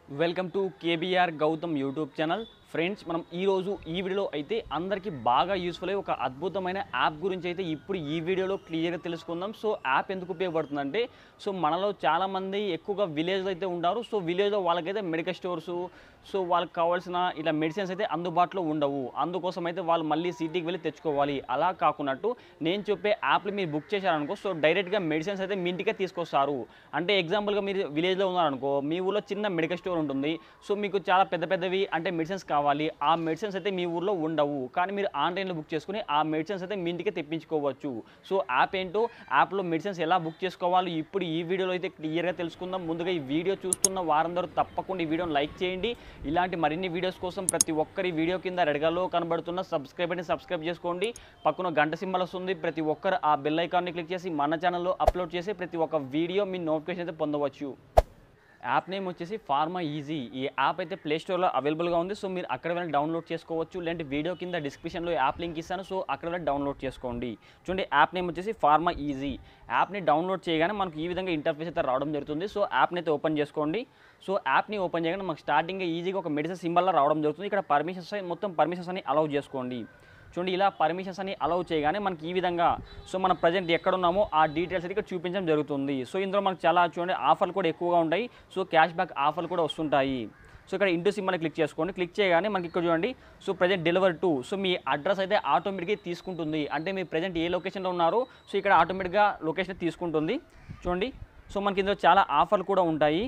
welcome to KBR Gautam YouTube channel friends మనం ఈరోజు ఈ వీడియోలో అయితే అందరికీ బాగా యూస్ఫుల్ అయ్యే ఒక అద్భుతమైన యాప్ గురించి అయితే ఇప్పుడు ఈ వీడియోలో క్లియర్గా తెలుసుకుందాం సో యాప్ ఎందుకు ఉపయోగపడుతుందంటే సో మనలో చాలామంది ఎక్కువగా విలేజ్లో అయితే ఉంటారు సో విలేజ్లో వాళ్ళకైతే మెడికల్ స్టోర్స్ సో వాళ్ళకి కావాల్సిన ఇలా మెడిసిన్స్ అయితే అందుబాటులో ఉండవు అందుకోసం అయితే వాళ్ళు మళ్ళీ సిటీకి వెళ్ళి తెచ్చుకోవాలి అలా కాకున్నట్టు నేను చెప్పే యాప్లు మీరు బుక్ చేశారనుకో సో డైరెక్ట్గా మెడిసిన్స్ అయితే మీ ఇంటికే తీసుకొస్తారు అంటే ఎగ్జాంపుల్గా మీరు విలేజ్లో ఉన్నారనుకో మీ ఊర్లో చిన్న మెడికల్ స్టోర్ ఉంటుంది సో మీకు చాలా పెద్ద పెద్దవి అంటే మెడిసిన్స్ కావాలి ఆ మెడిసిన్స్ అయితే మీ ఊర్లో ఉండవు కానీ మీరు ఆన్లైన్లో బుక్ చేసుకుని ఆ మెడిసిన్స్ అయితే మీ ఇంటికే తెప్పించుకోవచ్చు సో యాప్ ఏంటో యాప్లో మెడిసిన్స్ ఎలా బుక్ చేసుకోవాలి ఇప్పుడు ఈ వీడియోలో అయితే క్లియర్గా తెలుసుకుందాం ముందుగా ఈ వీడియో చూస్తున్న వారందరూ తప్పకుండా ఈ వీడియోని లైక్ చేయండి ఇలాంటి మరిన్ని వీడియోస్ కోసం ప్రతి ఒక్కరి వీడియో కింద రెడగాలో కనబడుతున్న సబ్స్క్రైబ్ అని సబ్స్క్రైబ్ చేసుకోండి పక్కన గంట సింబల్ వస్తుంది ప్రతి ఒక్కరు ఆ బెల్ ఐకాన్ని క్లిక్ చేసి మన ఛానల్లో అప్లోడ్ చేసి ప్రతి ఒక్క వీడియో మీ నోటిఫికేషన్ అయితే పొందవచ్చు యాప్ నేమ్ వచ్చేసి ఫార్మా ఈజీ ఈ యాప్ అయితే ప్లే స్టోర్లో అవైలబుల్గా ఉంది సో మీరు అక్కడ వెళ్ళి డౌన్లోడ్ చేసుకోవచ్చు లేదంటే వీడియో కింద డిస్క్రిప్షన్లో యాప్ లింక్ ఇస్తాను సో అక్కడ వెళ్ళి డౌన్లోడ్ చేసుకోండి చూడండి యాప్ నేమ్ వచ్చేసి ఫార్మా ఈజీ యాప్ని డౌన్లోడ్ చేయగానే మనకు ఈ విధంగా ఇంటర్ఫేస్ అయితే రావడం జరుగుతుంది సో యాప్ని అయితే ఓపెన్ చేసుకోండి సో యాప్ని ఓపెన్ చేయగానే మనకు స్టార్టింగ్ ఈజీగా ఒక మెడిసిన్ సింబల్లో రావడం జరుగుతుంది ఇక్కడ పర్మిషన్స్ మొత్తం పర్మిషన్స్ అని అలౌ చేసుకోండి చూడండి ఇలా పర్మిషన్స్ అని అలౌ చేయగానే మనకి ఈ విధంగా సో మనం ప్రజెంట్ ఎక్కడ ఉన్నామో ఆ డీటెయిల్స్ అయితే ఇక్కడ చూపించడం జరుగుతుంది సో ఇందులో మనకు చాలా చూడండి ఆఫర్లు కూడా ఎక్కువగా ఉంటాయి సో క్యాష్ బ్యాక్ ఆఫర్లు కూడా వస్తుంటాయి సో ఇక్కడ ఇంటూ సింబల్ని క్లిక్ చేసుకోండి క్లిక్ చేయగానే మనకి ఇక్కడ చూడండి so present delivery to so మీ అడ్రస్ అయితే ఆటోమేటిక్గా తీసుకుంటుంది అంటే మీరు ప్రజెంట్ ఏ లొకేషన్లో ఉన్నారో సో ఇక్కడ ఆటోమేటిక్గా లొకేషన్ తీసుకుంటుంది చూడండి సో మనకి ఇందులో చాలా ఆఫర్లు కూడా ఉంటాయి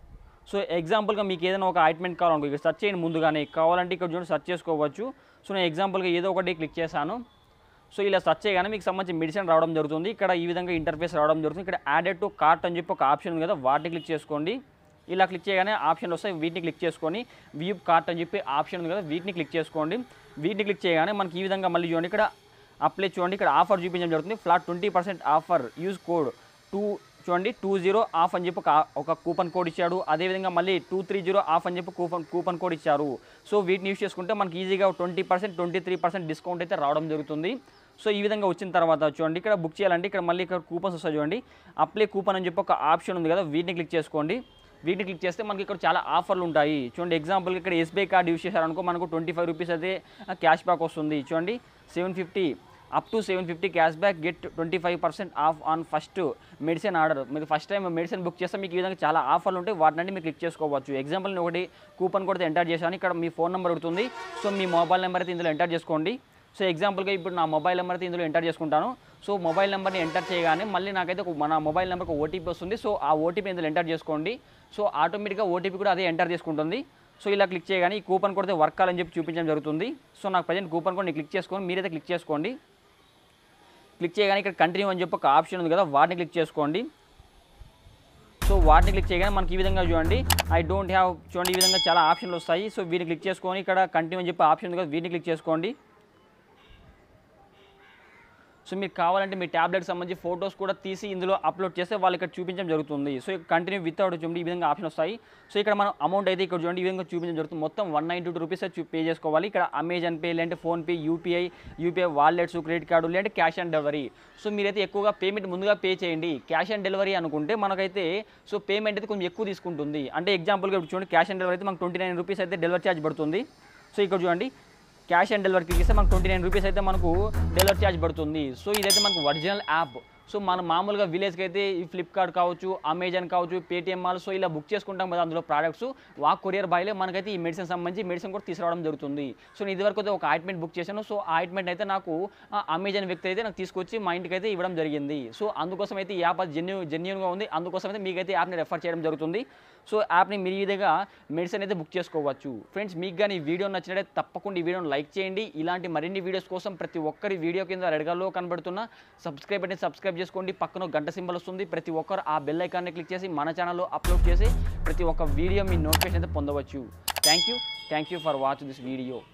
సో ఎగ్జాంపుల్గా మీకు ఏదైనా ఒక ఐట్మెంట్ కావాలనుకో ఇక్కడ సెర్చ్ చేయండి ముందుగానే కావాలంటే ఇక్కడ చూడండి సెర్చ్ చేసుకోవచ్చు సో నేను ఎగ్జాంపుల్గా ఏదో ఒకటి క్లిక్ చేశాను సో ఇలా సెర్చ్ చేయగానే మీకు సంబంధించి మెడిసిన్ రావడం జరుగుతుంది ఇక్కడ ఈ విధంగా ఇంటర్ఫేస్ రావడం జరుగుతుంది ఇక్కడ యాడెడ్ టు కార్ట్ అని చెప్పి ఒక ఆప్షన్ ఉంది కదా వాటిని క్లిక్ చేసుకోండి ఇలా క్లిక్ చేయగానే ఆప్షన్ వస్తాయి వీటిని క్లిక్ చేసుకొని వ్యూ కార్ట్ అని చెప్పి ఆప్షన్ ఉంది కదా వీటిని క్లిక్ చేసుకోండి వీటిని క్లిక్ చేయగానే మనకి ఈ విధంగా మళ్ళీ చూడండి ఇక్కడ అప్లై చూడండి ఇక్కడ ఆఫర్ చూపించడం జరుగుతుంది flat twenty percent offer use code two చూడండి టూ జీరో ఆఫ్ అని చెప్పి ఒక ఒక కూపన్ కోడ్ ఇచ్చాడు అదేవిధంగా మళ్ళీ టూ త్రీ జీరో ఆఫ్ అని చెప్పి కూపన్ కూపన్ కోడ్ ఇచ్చారు సో వీటిని యూస్ చేసుకుంటే మనకి ఈజీగా twenty percent twenty three percent discount అయితే రావడం జరుగుతుంది సో ఈ విధంగా వచ్చిన తర్వాత చూడండి ఇక్కడ బుక్ చేయాలంటే ఇక్కడ మళ్ళీ ఇక్కడ కూపన్స్ వస్తాయి చూడండి అప్లై కూపన్ అని చెప్పి ఒక ఆప్షన్ ఉంది కదా వీటిని క్లిక్ చేసుకోండి వీటిని క్లిక్ చేస్తే మనకి ఇక్కడ చాలా ఆఫర్లు ఉంటాయి చూడండి ఎగ్జాంపుల్కి ఇక్కడ ఎస్బీఐ కార్డ్ యూస్ చేశారనుకో మనకు ట్వంటీ ఫైవ్ రూపీస్ అయితే క్యాష్ బ్యాక్ వస్తుంది చూడండి seven fifty up to seven fifty cash back get twenty five percent off on first medicine order మీరు ఫస్ట్ టైం మెడిసిన్ బుక్ చేస్తే మీకు ఈ విధంగా చాలా ఆఫర్లు ఉంటాయి వాటిని మీరు క్లిక్ చేసుకోవచ్చు ఎగ్జాంపుల్ నేను ఒకటి కూపన్ కూడా ఎంటర్ చేశాను ఇక్కడ మీ ఫోన్ నెంబర్ అడుగుతుంది సో మీ మొబైల్ నెంబర్ అయితే ఇందులో ఎంటర్ చేసుకోండి సో ఎగ్జాంపుల్గా ఇప్పుడు నా మొబైల్ నెంబర్ అయితే ఇందులో ఎంటర్ చేసుకుంటాను సో మొబైల్ నెంబర్ని ఎంటర్ చేయగానే మళ్ళీ నాకైతే ఒక మన మొబైల్ నెంబర్కి ఓటీపీ వస్తుంది సో ఆ ఓటీపీ ఇందులో ఎంటర్ చేసుకోండి సో ఆటోమేటిక్గా ఓటీపీ కూడా అదే ఎంటర్ చేసుకుంటుంది సో ఇలా క్లిక్ చేయగానే ఈ కూపన్ కొడితే వర్క్ కాలని చెప్పి చూపించడం జరుగుతుంది సో నాకు ప్రజెంట్ కూపన్ కోడ్ని క్లిక్ చేసుకొని మీరైతే క్లిక్ చేసుకోండి క్లిక్ చేయగానే ఇక్కడ కంటిన్యూ అని చెప్పి ఒక ఆప్షన్ ఉంది కదా వాటిని క్లిక్ చేసుకోండి సో వాటిని క్లిక్ చేయగానే మనకి ఈ విధంగా చూడండి ఐ డోంట్ హ్యావ్ చూడండి ఈ విధంగా చాలా ఆప్షన్లు వస్తాయి సో వీటిని క్లిక్ చేసుకొని ఇక్కడ కంటిన్యూ అని చెప్పి ఆప్షన్ ఉంది కదా వీటిని క్లిక్ చేసుకోండి సో మీకు కావాలంటే మీ ట్యాబ్లెట్ సంబంధించి ఫొటోస్ కూడా తీసి ఇందులో అప్లోడ్ చేస్తే వాళ్ళు ఇక్కడ చూపించడం జరుగుతుంది సో ఇక్కడ కంటిన్యూ వితౌట్ చూడండి ఈ విధంగా ఆప్షన్ వస్తాయి సో ఇక్కడ మనం అమౌంట్ అయితే ఇక్కడ చూడండి ఈ విధంగా చూపించడం జరుగుతుంది మొత్తం one ninety two rupees pay చేసుకోవాలి ఇక్కడ అమెజాన్ పే లేదంటే PhonePe UPI UPI wallets credit card లేదంటే క్యాష్ ఆన్ డెలివరీ సో మీరైతే ఎక్కువగా పేమెంట్ ముందుగా పే చేయండి క్యాష్ ఆన్ డెలివరీ అనుకుంటే మనకైతే సో పేమెంట్ అయితే కొంచెం ఎక్కువ తీసుకుంటుంది అంటే ఎగ్జాంపుల్గా ఇప్పుడు చూడండి క్యాష్ ఆన్ డెలివరీ అయితే మనకు ట్వంటీ నైన్ రూపీస్ అయితే డెలివరీ ఛార్జ్ పడుతుంది సో ఇక్కడ చూడండి క్యాష్ ఆన్ డెలివరీకి ఇస్తే మనకు ట్వంటీ నైన్ రూపీస్ అయితే మనకు డెలివరీ ఛార్జ్ పడుతుంది సో ఇదైతే మనకు ఒరిజినల్ యాప్ సో మనం మామూలుగా విలేజ్కి అయితే ఈ ఫ్లిప్కార్ట్ కావచ్చు అమెజాన్ కావచ్చు పేటీఎం మాల్ సో ఇలా బుక్ చేసుకుంటాం కదా అందులో ప్రోడక్ట్స్ వా కొరియర్ బాయ్లే మనకైతే ఈ మెడిసిన్ సంబంధించి మెడిసిన్ కూడా తీసుకురావడం జరుగుతుంది సో నేను ఇదివరకు అయితే ఒక ఆయింట్మెంట్ బుక్ చేశాను సో ఆ ఆయింట్మెంట్ అయితే నాకు అమెజాన్ వ్యక్తి అయితే నాకు తీసుకొచ్చి మా ఇంటికి అయితే ఇవ్వడం జరిగింది సో అందుకోసం అయితే ఈ యాప్ జెన్యూ జెన్యున్గా ఉంది అందుకోసం అయితే మీకైతే యాప్ని రెఫర్ చేయడం జరుగుతుంది సో యాప్ని మీరు ఈ విధంగా మెడిసిన్ అయితే బుక్ చేసుకోవచ్చు ఫ్రెండ్స్ మీకు కానీ ఈ వీడియో నచ్చినట్లయితే తప్పకుండా ఈ వీడియోని లైక్ చేయండి ఇలాంటి మరిన్ని వీడియోస్ కోసం ప్రతి ఒక్కరి వీడియో కింద రెడగాలో కనబడుతున్న సబ్స్క్రైబ్ అంటే సబ్స్క్రైబ్ చేసుకోండి పక్కన గంట సింబల్ వస్తుంది ప్రతి ఒక్కరు ఆ బెల్ ఐకాన్ని క్లిక్ చేసి మన ఛానల్లో అప్లోడ్ చేసి ప్రతి ఒక్క వీడియో మీ నోటిఫికేషన్ అయితే పొందవచ్చు thank you thank you for watch this video